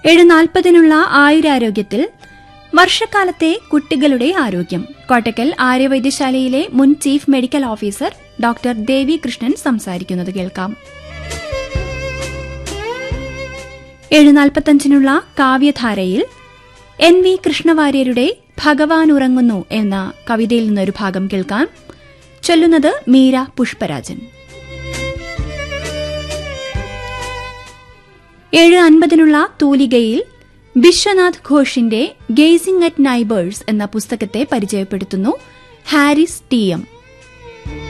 ഏഴ് നാൽപ്പതിനുള്ള ആയുരാരോഗ്യത്തിൽ വർഷക്കാലത്തെ കുട്ടികളുടെ ആരോഗ്യം കോട്ടക്കൽ ആര്യവൈദ്യശാലയിലെ മുൻ chief medical officer doctor Devi Krishnan സംസാരിക്കുന്നത് കേൾക്കാം ഏഴ് നാൽപ്പത്തഞ്ചിനുള്ള കാവ്യധാരയിൽ എൻ വി കൃഷ്ണവാര്യരുടെ ഭഗവാൻ ഉറങ്ങുന്നു എന്ന കവിതയിൽ നിന്നൊരു ഭാഗം കേൾക്കാം ചൊല്ലുന്നത് മീര പുഷ്പരാജൻ ഏഴ് അൻപതിനുള്ള തൂലികയിൽ വിശ്വനാഥ് ഘോഷിന്റെ ഗെയ്സിംഗ് അറ്റ് നൈബേഴ്സ് എന്ന പുസ്തകത്തെ പരിചയപ്പെടുത്തുന്നു ഹാരിസ് ടി എം